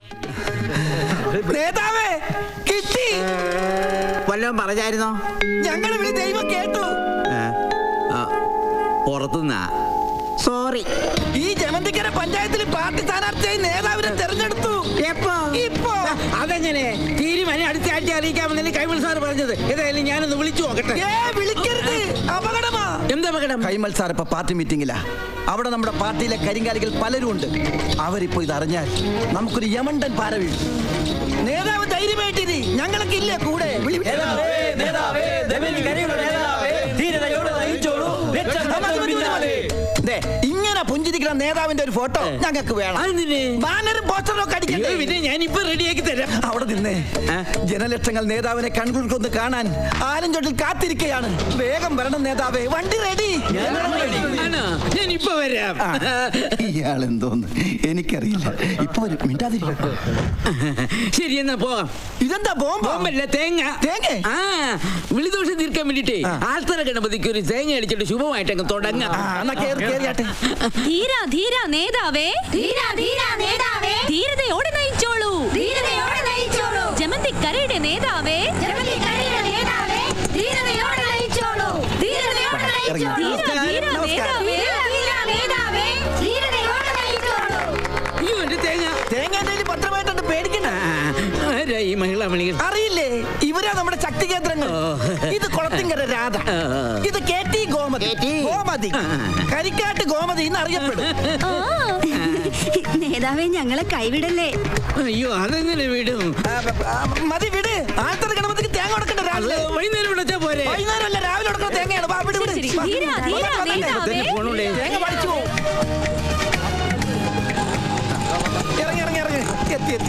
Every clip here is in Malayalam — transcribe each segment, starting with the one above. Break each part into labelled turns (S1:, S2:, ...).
S1: നേതാവേ കിട്ടി
S2: വല്ലതും പറഞ്ഞായിരുന്നോ
S1: ഞങ്ങൾ വിളി ദൈവം കേട്ടു
S2: ഏ? ആ, പുറത്തുനിന്നാ സോറി
S1: ഈ ജമന്തിക്കര പഞ്ചായത്തിൽ പാർട്ടി സ്ഥാനാർത്ഥിയായി നേതാവിനെ തെരഞ്ഞെടുത്തു
S2: എപ്പോ
S1: ഇപ്പോ
S3: അതെങ്ങനെ തീരുമാനം അടുത്ത ആഴ്ച അറിയിക്കാമെന്നല്ലേ കൈമൾ സാർ പറഞ്ഞത് ഏതായാലും ഞാനൊന്ന് വിളിച്ചു നോക്കട്ടെ
S1: ഏ വിളിക്കരുത് അപകടമാ
S3: എന്താ അപകടം
S1: കൈമൽ സാർ ഇപ്പൊ പാർട്ടി മീറ്റിംഗിലാ അവിടെ നമ്മുടെ പാർട്ടിയിലെ കരിങ്കാലികൾ പലരും ഉണ്ട് അവരിപ്പോ ഇത് അറിഞ്ഞാൽ നമുക്കൊരു യമണ്ടൻ പാര വീഴും നേതാവ് ധൈര്യമായിട്ടിരി ഞങ്ങളൊക്കെ ഇല്ലേ കൂടെ വിളി, വിളി. മതി, മതി, മതി. ദേ, ഇങ്ങനെ പുഞ്ചിരിക്കുന്ന നേതാവിന്റെ ഒരു ഫോട്ടോ ഞങ്ങൾക്ക് വേണം
S3: അതെന്തിന്?
S1: ബാനറും പോസ്റ്ററും ഒക്കെ
S3: അയ്യോ,
S1: അടിക്കണ്ടേ
S3: പിന്നെ ഞാനിപ്പോ റെഡിയാക്കി തരാം
S1: അവിടെ നിന്നേ ജനലക്ഷങ്ങൾ നേതാവിനെ കൺകുൾക്കൊന്ന് കാണാൻ ആലഞ്ചോട്ടിൽ കാത്തിരിക്കുകയാണ് വേഗം വരണം നേതാവേ വണ്ടി റെഡി
S3: ആണോ ഞാൻ ഇപ്പൊ വരാം
S1: ഇയാൾ എന്തോന്ന് എനിക്കറിയില്ല ഇപ്പൊ ഒരു മിണ്ടാതിരിക്കും
S3: ശരി എന്നാ പോവാം
S1: ഇതെന്താ ബോംബ്
S3: ബോംബല്ല തേങ്ങ
S1: തേങ്ങ?
S3: ആ വിളിദോഷം തീർക്കാൻ വേണ്ടിട്ടേ ആൾത്തറ ഗണപതിക്ക് ഒരു തേങ്ങ അടിച്ചിട്ട് ശുഭമായിട്ട് അങ്ങ് തുടങ്ങാം
S1: എന്നാ കേറി കേറിയാട്ടെ
S4: ധീര ധീര നേതാവേ
S5: ധീര ധീര നേതാവേ
S4: ധീരതയോടെ നയിച്ചോളൂ
S5: ധീരതയോടെ നയിച്ചോളൂ
S4: ജമന്തിക്കരയുടെ നേതാവേ
S5: ജമന്തിക്കരയുടെ നേതാവേ ധീരതയോടെ നയിച്ചോളൂ ധീരതയോടെ നയിച്ചോളൂ
S4: ധീര ധീര
S1: നമസ്കാരം.
S4: നേതാവേ
S5: ധീര ധീര നേതാവേ ധീരതയോടെ നയിച്ചോളൂ
S3: അയ്യോ എന്റെ തേങ്ങ
S1: തേങ്ങ എന്തെങ്കിലും പത്രമായിട്ടുണ്ട് പേടിക്കണ്ട
S3: ആ, ആരാ ഈ മഹിളാ മണികൾ
S1: അറിയില്ലേ ഇവരാ നമ്മുടെ ശക്തി കേന്ദ്രങ്ങൾ ഇത് കുളത്തിങ്കര രാധ ഇത് കെ ടി ഗോമതി ഗോമതി കരിക്കാട്ട് ഗോമതി എന്ന് അറിയപ്പെടും
S4: ആ, നേതാവേ ഞങ്ങളെ കൈവിടല്ലേ
S3: അയ്യോ അതെങ്ങനെ വിടും
S1: ആ, ആ, മതി വിട് ആൾത്തറ ഗണപതിക്ക് തേങ്ങ കൊടുക്കണ്ട
S3: അത്
S1: രാവിലെ
S3: വൈകുന്നേരം വിളിച്ചാ പോരെ
S1: വൈകുന്നേരം അല്ല രാവിലെ കൊടുക്കുന്ന തേങ്ങയാണ് വാ, വിട്, വിട്.
S4: ശരി,
S1: വാ.
S4: ധീര, ധീര,
S1: വന്നോ, വന്നോ.
S4: നേതാവേ.
S3: പോണുള്ളേ
S1: തേങ്ങ പഠിച്ചു പോവും ഇറങ്ങി ഇറങ്ങി ഇറങ്ങി എത്തി എത്തി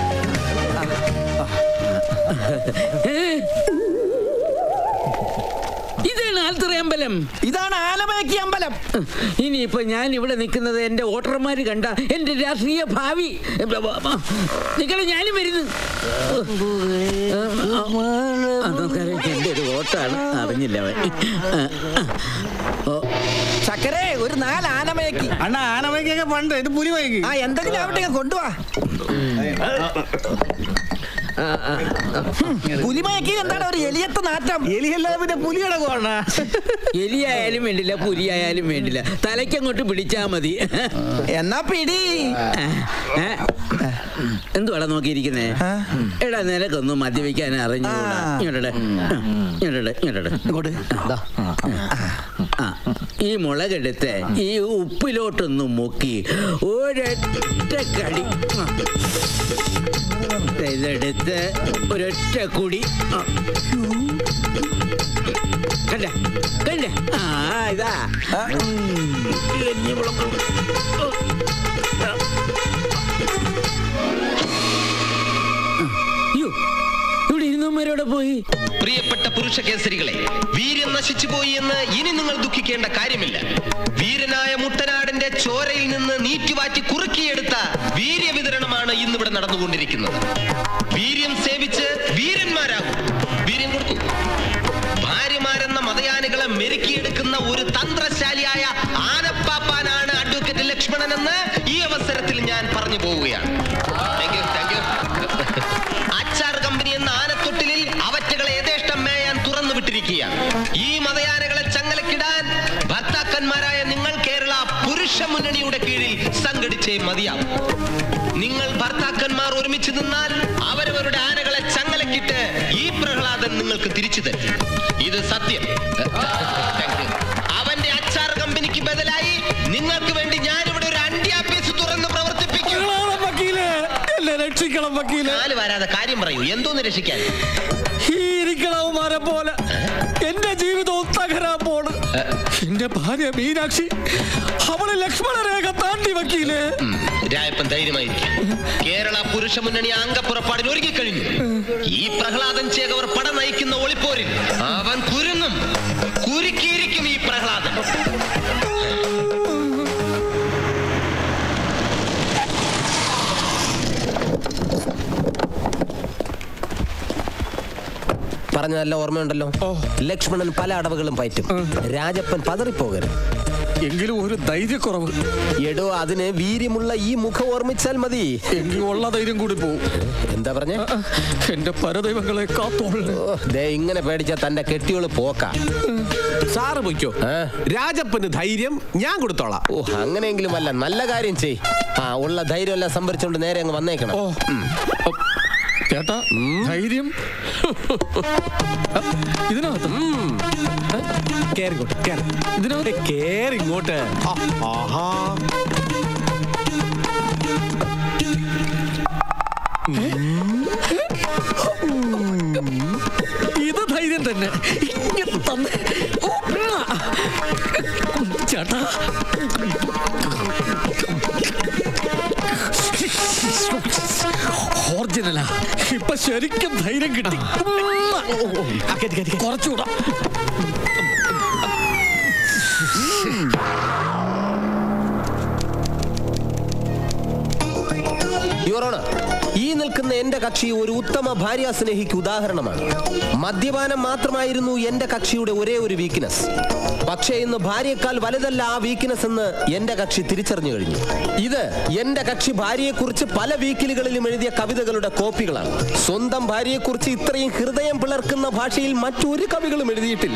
S3: ഇതാണ് ആൽത്തറ അമ്പലം
S1: ഇതാണ് ആലമയക്കി അമ്പലം
S3: ഇനിയിപ്പോ ഞാൻ ഇവിടെ നിൽക്കുന്നത് എന്റെ വോട്ടർമാര് കണ്ട എന്റെ രാഷ്ട്രീയ ഭാവി നിങ്ങളെ ഞാനും വരുന്നു അതൊക്കെ എന്റെ ഒരു വോട്ടാണ് അറിഞ്ഞില്ല അവൻ ഓ,
S1: ചക്കരേ ഒരു നാല് ആനമയക്കി
S6: അണ്ണാ ആനമയ്ക്കൊക്കെ പണ്ട് ഇത് പുലി വൈകി
S1: ആ എന്തെങ്കിലും ആവട്ടെ ഇങ്ങ് കൊണ്ടുവാ പുലിമയക്കി എന്താണ് ഒരു എലിയത്ത നാറ്റം
S6: എലിയല്ലാതെ പിന്നെ പുലിയുടെ കോണ
S3: എലിയായാലും വേണ്ടില്ല പുലിയായാലും വേണ്ടില്ല തലയ്ക്കങ്ങോട്ട് പിടിച്ചാ മതി
S1: എന്നാ പിടി
S3: എന്തുവാടാ നോക്കിയിരിക്കുന്നേ എടാ നിനക്കൊന്നും മദ്യപിക്കാൻ അറിഞ്ഞൂടാ
S1: ആ.
S3: ഇങ്ങോട്ടെ ഇങ്ങോട്ടെ ഇങ്ങോട്ടെ
S1: ഇങ്ങോട്ട്
S3: ആ ഈ മുളകെടുത്ത് ഈ ഉപ്പിലോട്ടൊന്ന് മുക്കി ഒരൊറ്റ കടി ആ. ഇതെടുത്ത് ഒരൊറ്റ കുടി ആ. കണ്ട കണ്ട ആ ഇതാ
S1: ആ, ഉം.
S3: എരിഞ്ഞ മുളക്. ഓ. അയ്യോ ഇവിടെ ഇരുന്നവന്മാരോടെ പോയി
S7: പ്രിയപ്പെട്ട പുരുഷ കേസരികളെ വീര്യം നശിച്ചു പോയി എന്ന് ഇനി നിങ്ങൾ ദുഃഖിക്കേണ്ട കാര്യമില്ല വീരനായ മുട്ടനാടിന്റെ ചോരയിൽ നിന്ന് നീറ്റുവാറ്റി കുറുക്കിയെടുത്ത വീര്യ വിതരണമാണ് ഇന്നിവിടെ നടന്നുകൊണ്ടിരിക്കുന്നത് വീര്യം സേവിച്ച് വീരന്മാരാകും വീര്യം കൊടുക്കൂ ഭാര്യമാരെന്ന മതയാനികളെ മെരുക്കിയെടുക്കുന്ന ഒരു തന്ത്രശാലിയായ ആനപ്പാപ്പാനാണ് അഡ്വക്കേറ്റ് ലക്ഷ്മണൻ എന്ന് ഈ അവസരത്തിൽ ഞാൻ പറഞ്ഞു പോവുകയാണ് താങ്ക് യു താങ്ക് യു അച്ചാർ കമ്പനി എന്ന ആനത്തൊട്ടിലിൽ അവറ്റകളെ യഥേഷ്ടം മേയാൻ തുറന്നു വിട്ടിരിക്കുകയാണ് ഈ മതയാനകളെ ചങ്ങലക്കിടാൻ ഭർത്താക്കന്മാരായ നിങ്ങൾ കേരള പുരുഷ മുന്നണിയുടെ കീഴിൽ സംഘടിച്ചേ മതിയാവും നിങ്ങൾ ഭർത്താക്കന്മാർ ഒരുമിച്ച് നിന്നാൽ അവരവരുടെ ആനകളെ ചങ്ങലക്കിട്ട് ഈ പ്രഹ്ലാദൻ നിങ്ങൾക്ക് തിരിച്ചു തരും ഇത് സത്യം Thank you. അവന്റെ അച്ചാർ കമ്പനിക്ക് ബദലായി നിങ്ങൾക്ക് വേണ്ടി ഞാനിവിടെ ഒരു അണ്ടിയാപ്പീസ് തുറന്ന് പ്രവർത്തിപ്പിക്കും
S6: വക്കീല് എന്നെ രക്ഷിക്കണം വക്കീല്
S7: നാല് വരാതെ കാര്യം പറയൂ എന്തോന്ന് രക്ഷിക്കാൻ
S6: ഈ ഇരിക്കണവന്മാരെ പോലെ എന്റെ ജീവിതവും തകരാൻ പോണ് എന്റെ ഭാര്യ മീനാക്ഷി അവളെ ലക്ഷ്മണ രേഖ താണ്ടി വക്കീല്
S7: ഉം, രായപ്പൻ ധൈര്യമായിരിക്കും കേരള പുരുഷ മുന്നണി അംഗപ്പുറപ്പാടിന് ഒരുങ്ങിക്കഴിഞ്ഞു ഈ പ്രഹ്ലാദൻ ചേകവർ പട നയിക്കുന്ന ഒളിപ്പോരിൽ അവൻ കുരുങ്ങും കുരുക്കിയിരിക്കും ഈ പ്രഹ്ലാദൻ
S8: പറഞ്ഞ നല്ല ഓർമ്മയുണ്ടല്ലോ ലക്ഷ്മണൻ പല അടവുകളും പയറ്റും രാജപ്പൻ പതറിപ്പോകരുത്
S6: എങ്കിലും ഒരു ധൈര്യക്കുറവ്
S8: എടോ അതിന് വീര്യമുള്ള ഈ മുഖം ഓർമ്മിച്ചാൽ മതി
S6: എങ്കിൽ ഉള്ള ധൈര്യം കൂടി പോവും
S8: എന്താ പറഞ്ഞേ
S6: എന്റെ പരദൈവങ്ങളെ കാത്തോളൂ
S8: ഓ, ദേ ഇങ്ങനെ പേടിച്ച തന്റെ കെട്ടിയോള് പോക്ക
S9: സാറ് പൊയ്ക്കോ രാജപ്പന് ധൈര്യം ഞാൻ കൊടുത്തോളാം
S8: ഓ അങ്ങനെയെങ്കിലും അല്ല നല്ല കാര്യം ചെയ് ആ ഉള്ള ധൈര്യം എല്ലാം സംഭരിച്ചോണ്ട് നേരെ അങ്ങ് വന്നേക്കണം
S6: ഓ ചേട്ടാ ധൈര്യം ഇതിനകത്ത്
S9: കേറിക്കോട്ടെ കേറി
S6: ഇതിനകത്ത്
S9: കേറി ഇങ്ങോട്ട് ആ, ആഹാ
S6: ഇത് ധൈര്യം തന്നെ ഇങ്ങനെ തന്നെ ഓ, ഉം. ചേട്ടാ ഓർജിനലാ ഇപ്പൊ ശരിക്കും ധൈര്യം കിട്ടി കുറച്ചുകൂടാ
S8: യുവറോണ് ഈ നിൽക്കുന്ന എന്റെ കക്ഷി ഒരു ഉത്തമ ഭാര്യ സ്നേഹിക്ക് ഉദാഹരണമാണ് മദ്യപാനം മാത്രമായിരുന്നു എന്റെ കക്ഷിയുടെ ഒരേ ഒരു വീക്ക്നെസ് പക്ഷേ ഇന്ന് ഭാര്യയെക്കാൾ വലുതല്ല ആ വീക്ക്നെസ് എന്ന് എന്റെ കക്ഷി തിരിച്ചറിഞ്ഞു കഴിഞ്ഞു ഇത് എന്റെ കക്ഷി ഭാര്യയെക്കുറിച്ച് പല വീക്കിലുകളിലും എഴുതിയ കവിതകളുടെ കോപ്പികളാണ് സ്വന്തം ഭാര്യയെക്കുറിച്ച് ഇത്രയും ഹൃദയം പിളർക്കുന്ന ഭാഷയിൽ മറ്റൊരു കവികളും എഴുതിയിട്ടില്ല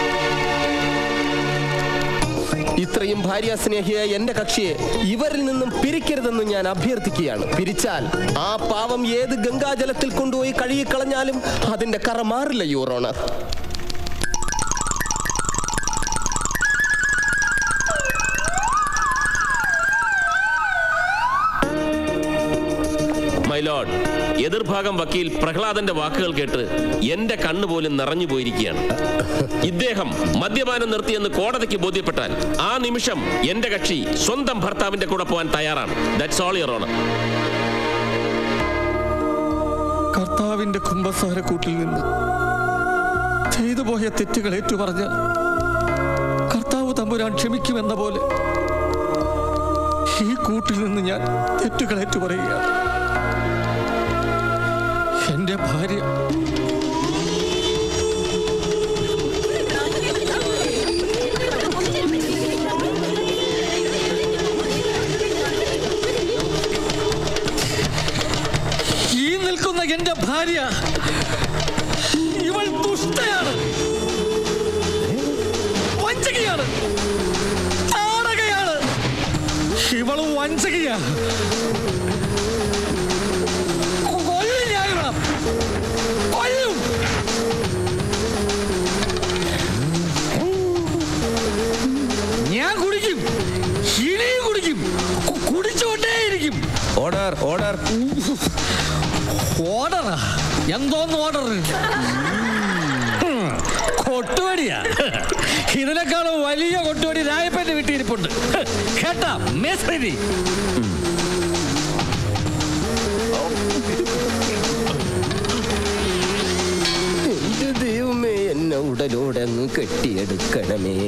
S8: ഇത്രയും ഭാര്യ സ്നേഹിയായ എന്റെ കക്ഷിയെ ഇവരിൽ നിന്നും പിരിക്കരുതെന്ന് ഞാൻ അഭ്യർത്ഥിക്കുകയാണ് പിരിച്ചാൽ ആ പാവം ഏത് ഗംഗാജലത്തിൽ കൊണ്ടുപോയി കഴുകിക്കളഞ്ഞാലും അതിന്റെ കറ മാറില്ല യൂറോണർ
S10: മൈലോഡ് എതിർഭാഗം വക്കീൽ പ്രഹ്ലാദന്റെ വാക്കുകൾ കേട്ട് എന്റെ കണ്ണ് പോലും നിറഞ്ഞു പോയിരിക്കുകയാണ് ഇദ്ദേഹം മദ്യപാനം നിർത്തിയെന്ന് കോടതിക്ക് ബോധ്യപ്പെട്ടാൽ ആ നിമിഷം എന്റെ കക്ഷി സ്വന്തം ഭർത്താവിന്റെ കൂടെ പോകാൻ തയ്യാറാണ് ദാറ്റ്സ് ഓൾ യുവർ ഓണർ
S6: കർത്താവിന്റെ കുംഭസാരക്കൂട്ടിൽ നിന്ന് ചെയ്തു പോയ തെറ്റുകൾ ഏറ്റുപറഞ്ഞ കർത്താവ് തമ്പുരാൻ ക്ഷമിക്കുമെന്ന പോലെ ഈ കൂട്ടിൽ നിന്ന് ഞാൻ തെറ്റുകൾ ഏറ്റുപറയുകയാണ് എന്റെ ഭാര്യ ഈ നിൽക്കുന്ന എന്റെ ഭാര്യ ഇവൾ ദുഷ്ടയാണ് വഞ്ചകയാണ് താടകയാണ് ഇവൾ വഞ്ചകയാണ് കൊല്ലും ഞാൻ ഇവളെ. കൊല്ലും ഞാൻ കുടിക്കും ഇനിയും കുടിക്കും കു- കുടിച്ചുകൊണ്ടേയിരിക്കും
S8: ഓർഡർ ഓർഡർ
S6: ഓർഡറാ എന്തോന്ന് ഓർഡർ കൊട്ടുവടിയാ ഇതിനേക്കാളും വലിയ കൊട്ടുവടി രായപ്പന്റെ വീട്ടിയിരിപ്പുണ്ട് കേട്ടാ മേസ്രി
S8: എന്റെ ദൈവമേ എന്നെ ഉടലോടങ്ങ് കെട്ടിയെടുക്കണമേ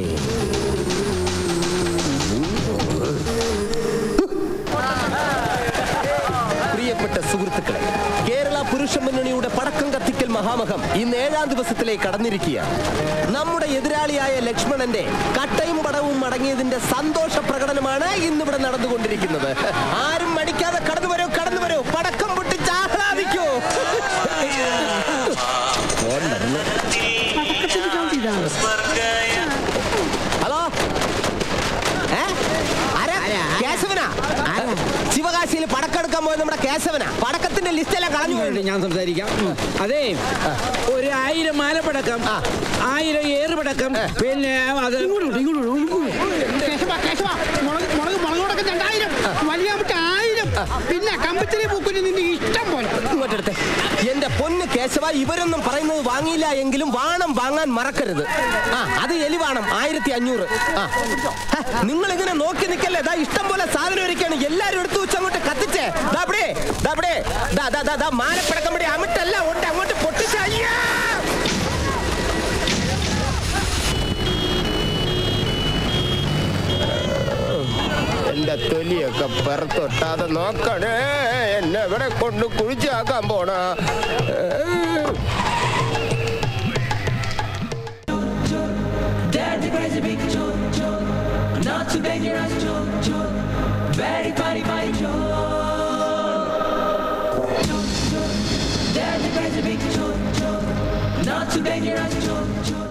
S8: പ്രിയപ്പെട്ട സുഹൃത്തുക്കളെ കേരള പുരുഷ മുന്നണിയുടെ പടക്കം കത്തിക്കൽ മഹാമഹം ഇന്ന് ഏഴാം ദിവസത്തിലേക്ക് കടന്നിരിക്കുകയാണ് നമ്മുടെ എതിരാളിയായ ലക്ഷ്മണന്റെ കട്ടയും പടവും അടങ്ങിയതിന്റെ സന്തോഷ പ്രകടനമാണ് ഇന്നിവിടെ നടന്നുകൊണ്ടിരിക്കുന്നത് ആരും മടിക്കാതെ കടന്നു വരൂ കടന്നു വരൂ പടക്കം പൊട്ടിച്ച് ആഹ്ലാദിക്കൂ ഫോൺ നടന്നു. ഹലോ ഏ? ആരാ? കേശവനാ ശിവകാശിയിൽ പടക്കെടുക്കാൻ പോയത് നമ്മുടെ കേശവനാ പടക്കത്തിന്റെ ലിസ്റ്റ് എല്ലാം കളഞ്ഞു പോയി.
S3: ഞാൻ സംസാരിക്കാം ഒരു ഒരു ആയിരം മാലപ്പടക്കം ആയിരം ഏറുപടക്കം പിന്നെ അത്
S11: കേശവ കേശവ മുളക് മുളക് മുളകോടൊക്കെ രണ്ടായിരം വലിയ ആയിരം പിന്നെ കമ്പത്തിലെ പൂക്കുറ്റി നിന്റെ ഇഷ്ടം പോലെ
S8: ഇങ്ങോട്ടെടുത്തെ എന്റെ പൊന്ന് കേശവ ഇവരൊന്നും പറയുന്നത് വാങ്ങിയില്ല എങ്കിലും വാണം വാങ്ങാൻ മറക്കരുത് ആ അത് എലി വാണം ആയിരത്തി അഞ്ഞൂറ് ആ നിങ്ങൾ ഇങ്ങനെ നോക്കി നിൽക്കല്ലേ ദാ ഇഷ്ടം പോലെ സാധനം ഒരുക്കാണ് എല്ലാരും എടുത്തു വെച്ച് അങ്ങോട്ട് കത്തിച്ചേ ദാ അവിടെ ദാ അവിടെ ദാ ദാ ദാ ദാ മാലപ്പടക്കം ഇവിടെ അമിട്ടല്ല ഉണ്ട് അങ്ങോട്ട് പൊട്ടിച്ച അയ്യാ എന്റെ തൊലിയൊക്കെ പുറത്തൊട്ടാതെ നോക്കണേ എന്നെ ഇവിടെ കൊണ്ട് കുഴിച്ചാക്കാൻ പോണ
S12: Daddy crazy big choo choo, not Not too dangerous, Joe, Joe. Very funny, funny Joe. Joe, Joe. There's a crazy big Joe, Joe. Not too dangerous, Joe, Joe.